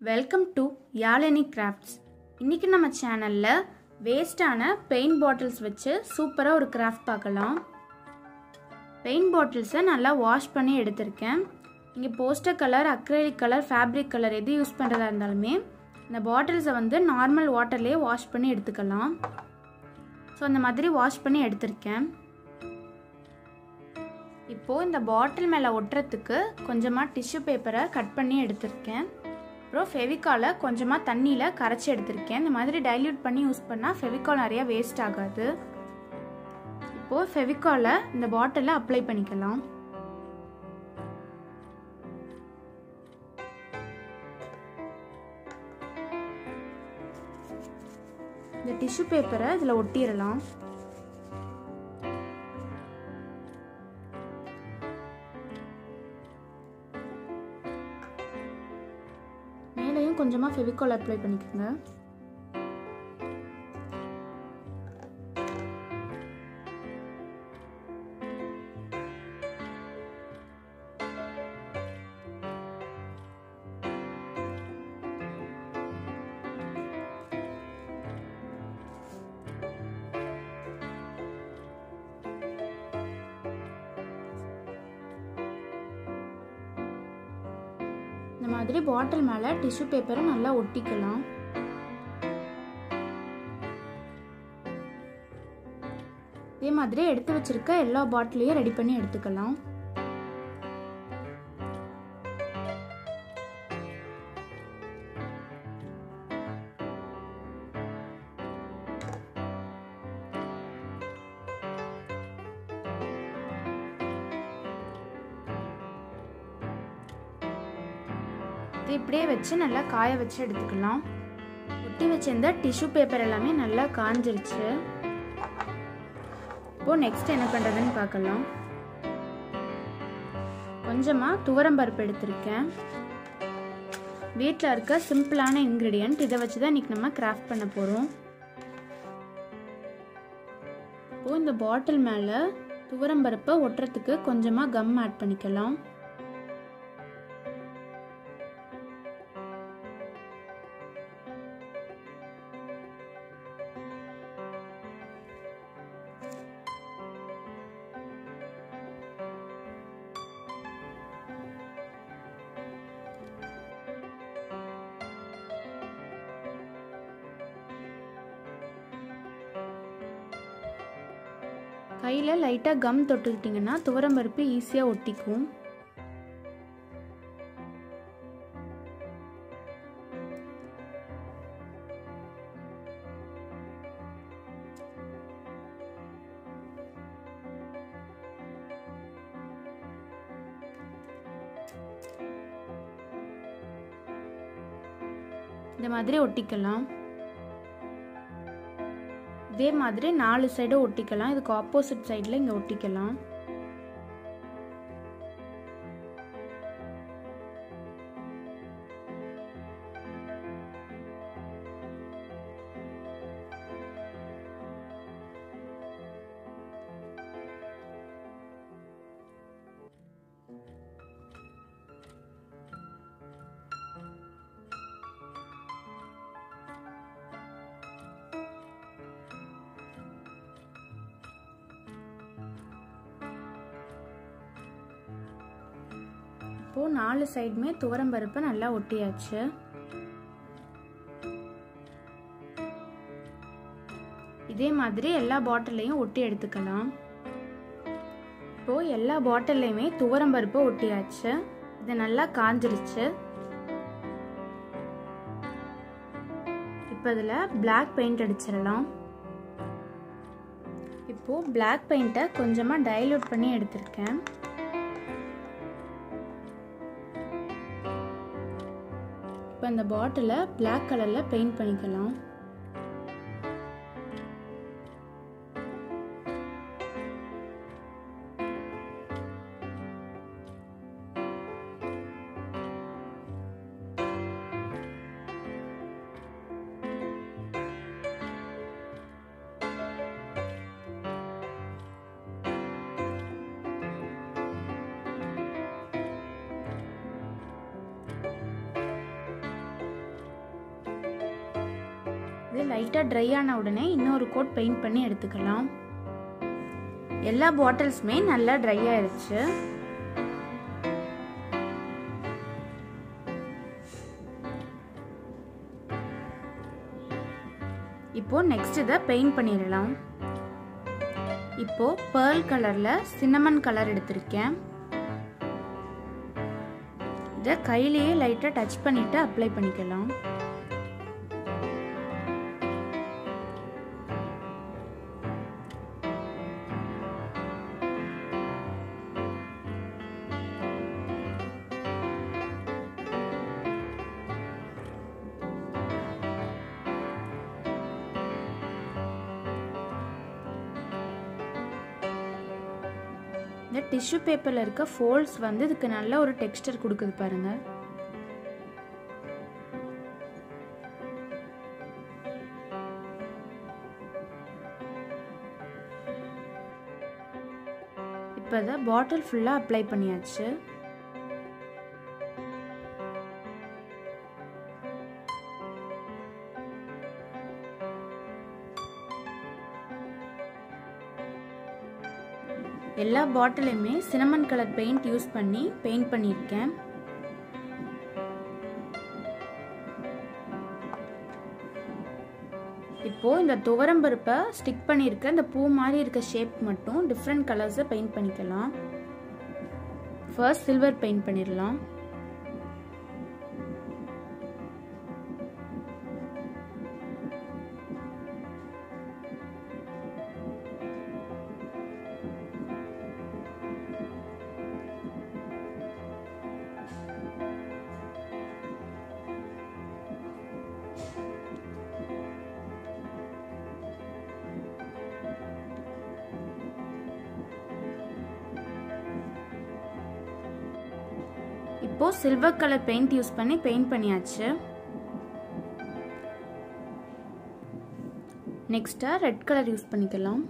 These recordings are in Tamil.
வெல்கம் டு யாழினி கிராஃப்ட்ஸ் இன்றைக்கி நம்ம சேனலில் வேஸ்டான பெயிண்ட் பாட்டில்ஸ் வச்சு சூப்பராக ஒரு கிராஃப்ட் பார்க்கலாம் பெயிண்ட் பாட்டில்ஸை நல்லா வாஷ் பண்ணி எடுத்திருக்கேன் இங்கே poster colour acrylic colour fabric colour எது யூஸ் பண்ணுறதா இருந்தாலுமே இந்த பாட்டில்ஸை வந்து நார்மல் வாட்டர்லேயே வாஷ் பண்ணி எடுத்துக்கலாம் ஸோ அந்த மாதிரி வாஷ் பண்ணி எடுத்திருக்கேன் இப்போது இந்த பாட்டில் மேலே ஒட்டுறதுக்கு கொஞ்சமாக டிஷ்யூ பேப்பரை கட் பண்ணி எடுத்திருக்கேன் அப்புறம் ஃபெவிகாலை கொஞ்சமாக தண்ணியில் கரைச்சி எடுத்திருக்கேன் இந்த மாதிரி டைல்யூட் பண்ணி யூஸ் பண்ணால் ஃபெவிகால் நிறையா வேஸ்ட் ஆகாது இப்போது ஃபெவிகாலை இந்த பாட்டிலில் அப்ளை பண்ணிக்கலாம் இந்த டிஷ்யூ பேப்பரை இதில் ஒட்டிடலாம் மேலேயும் கொஞ்சமாக ஃபெவிகால் அப்ளை பண்ணிக்கோங்க இந்த மாதிரி பாட்டில் மேலே டிஷ்யூ பேப்பரை நல்லா ஒட்டிக்கலாம் இதே மாதிரி எடுத்து வச்சிருக்க எல்லா பாட்டிலையும் ரெடி பண்ணி எடுத்துக்கலாம் இது இப்படியே வச்சு நல்லா காய வச்சு எடுத்துக்கலாம் ஒட்டி வச்சிருந்த டிஷ்யூ பேப்பர் எல்லாமே நல்லா காஞ்சிருச்சு இப்போ நெக்ஸ்ட் என்ன பண்ணுறதுன்னு பார்க்கலாம் கொஞ்சமாக துவரம்பருப்பு எடுத்திருக்கேன் வீட்டில் இருக்க சிம்பிளான இன்க்ரீடியன்ட் இதை வச்சு தான் இன்றைக்கி நம்ம கிராஃப்ட் பண்ண போகிறோம் இப்போது இந்த பாட்டில் மேலே துவரம்பருப்பை ஒட்டுறதுக்கு கொஞ்சமாக கம் ஆட் பண்ணிக்கலாம் கையில் லைட்டாக கம் தொட்டுக்கிட்டிங்கன்னா துவரம்பருப்பு ஈஸியாக ஒட்டிக்கும் இந்த மாதிரி ஒட்டிக்கலாம் இதே மாதிரி நாலு சைடும் ஒட்டிக்கலாம் இதுக்கு ஆப்போசிட் சைடில் இங்கே ஒட்டிக்கலாம் இப்போது நாலு சைடுமே துவரம்பருப்பை நல்லா ஒட்டியாச்சு இதே மாதிரி எல்லா பாட்டிலையும் ஒட்டி எடுத்துக்கலாம் இப்போது எல்லா பாட்டில்லையுமே துவரம்பருப்பை ஒட்டியாச்சு இது நல்லா காஞ்சிருச்சு இப்போ இதில் பிளாக் பெயிண்ட் அடிச்சிடலாம் இப்போது பிளாக் பெயிண்ட்டை கொஞ்சமாக டைல்யூட் பண்ணி எடுத்திருக்கேன் இப்போ இந்த பாட்டிலை பிளாக் கலரில் பெயிண்ட் பண்ணிக்கலாம் இது லைட்டாக ட்ரை ஆன உடனே இன்னொரு கோட் பெயிண்ட் பண்ணி எடுத்துக்கலாம் எல்லா பாட்டில்ஸுமே நல்லா ட்ரை ஆயிடுச்சு இப்போ நெக்ஸ்ட் இதை பெயிண்ட் பண்ணிடலாம் இப்போ பேர்ல் கலர்ல சின்னமன் கலர் எடுத்திருக்கேன் இதை கையிலேயே லைட்டாக டச் பண்ணிட்டு அப்ளை பண்ணிக்கலாம் இந்த டிஷ்யூ பேப்பரில் இருக்க ஃபோல்ட்ஸ் வந்து இதுக்கு நல்ல ஒரு டெக்ஸ்டர் கொடுக்குது பாருங்க இப்போ இதை பாட்டில் ஃபுல்லாக அப்ளை பண்ணியாச்சு எல்லா பாட்டிலையுமே சினமன் கலர் பெயிண்ட் யூஸ் பண்ணி பெயிண்ட் பண்ணியிருக்கேன் இப்போது இந்த துவரம்பருப்பை ஸ்டிக் பண்ணியிருக்க இந்த பூ மாதிரி இருக்க ஷேப் மட்டும் டிஃப்ரெண்ட் கலர்ஸை பெயிண்ட் பண்ணிக்கலாம் ஃபர்ஸ்ட் சில்வர் பெயிண்ட் பண்ணிடலாம் இப்போ சில்வர் கலர் பெயிண்ட் யூஸ் பண்ணி பெயிண்ட் பண்ணியாச்சு நெக்ஸ்டா ரெட் கலர் யூஸ் பண்ணிக்கலாம்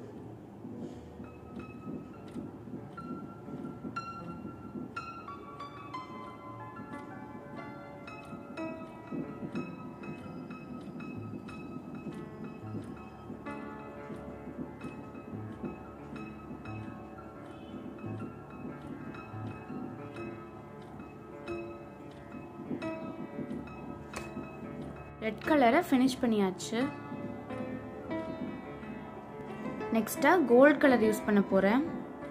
ரெட் கலரை ஃபினிஷ் பண்ணியாச்சு நெக்ஸ்ட்டாக கோல்ட் கலர் யூஸ் பண்ண போகிறேன்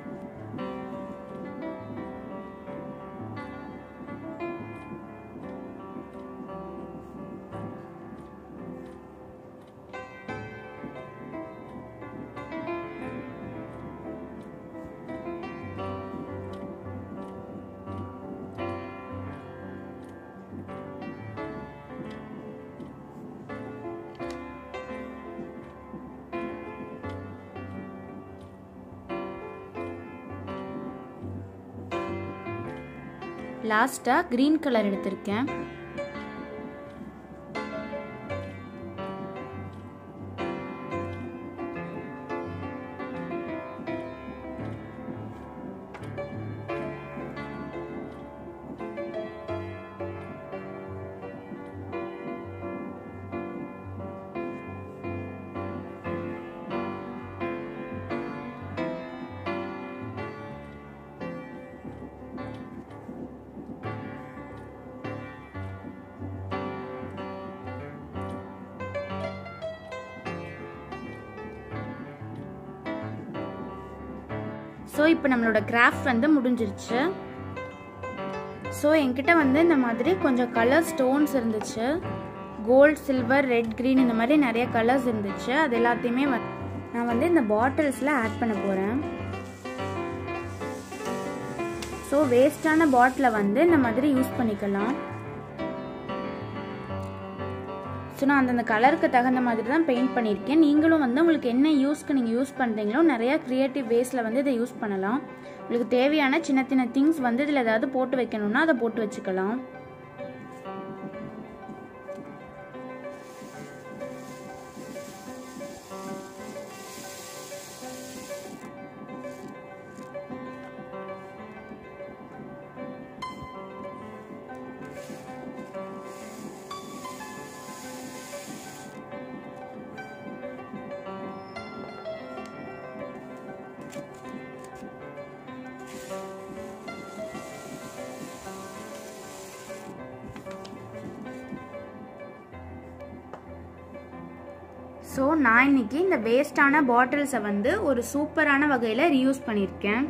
லாஸ்ட்டாக க்ரீன் கலர் எடுத்திருக்கேன் ஸோ இப்போ நம்மளோட கிராஃப்ட் வந்து முடிஞ்சிருச்சு ஸோ என்கிட்ட வந்து இந்த மாதிரி கொஞ்சம் கலர் ஸ்டோன்ஸ் இருந்துச்சு கோல்ட் சில்வர் ரெட் க்ரீன் இந்த மாதிரி நிறைய கலர்ஸ் இருந்துச்சு அது எல்லாத்தையுமே வ- நான் வந்து இந்த பாட்டில்ஸில் ஆட் பண்ண போகிறேன் ஸோ வேஸ்டான பாட்டிலை வந்து இந்த மாதிரி யூஸ் பண்ணிக்கலாம் ஸோ நான் அந்தந்த கலருக்கு தகுந்த மாதிரி தான் பெயிண்ட் பண்ணியிருக்கேன் நீங்களும் வந்து உங்களுக்கு என்ன யூஸ்க்கு நீங்கள் யூஸ் பண்ணுறீங்களோ நிறையா க்ரியேட்டிவ் வேஸில் வந்து இதை யூஸ் பண்ணலாம் உங்களுக்கு தேவையான சின்ன சின்ன திங்ஸ் வந்து இதில் ஏதாவது போட்டு வைக்கணும்னா அதை போட்டு வச்சுக்கலாம் ஸோ நான் இன்னைக்கு இந்த வேஸ்டான பாட்டில்ஸை வந்து ஒரு சூப்பரான வகையில் ரீயூஸ் பண்ணியிருக்கேன்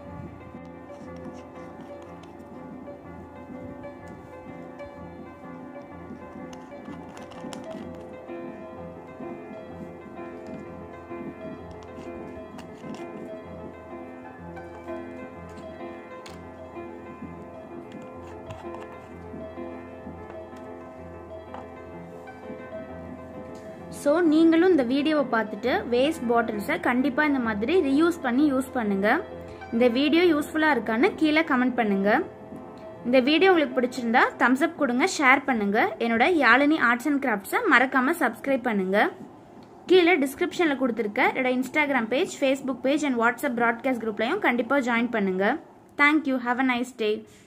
ஸோ நீங்களும் இந்த வீடியோவை பார்த்துட்டு வேஸ்ட் பாட்டில்ஸை கண்டிப்பாக இந்த மாதிரி ரீயூஸ் பண்ணி யூஸ் பண்ணுங்கள் இந்த வீடியோ யூஸ்ஃபுல்லாக இருக்கான்னு கீழே கமெண்ட் பண்ணுங்கள் இந்த வீடியோ உங்களுக்கு பிடிச்சிருந்தா தம்ஸ் அப் கொடுங்க ஷேர் பண்ணுங்கள் என்னோட யாழினி ஆர்ட்ஸ் அண்ட் கிராஃப்ட்ஸை மறக்காமல் சப்ஸ்கிரைப் பண்ணுங்கள் கீழே டிஸ்கிரிப்ஷனில் கொடுத்துருக்க என்னோட Instagram page Facebook page and WhatsApp broadcast குரூப்லையும் கண்டிப்பாக ஜாயின் பண்ணுங்கள் thank you have a nice day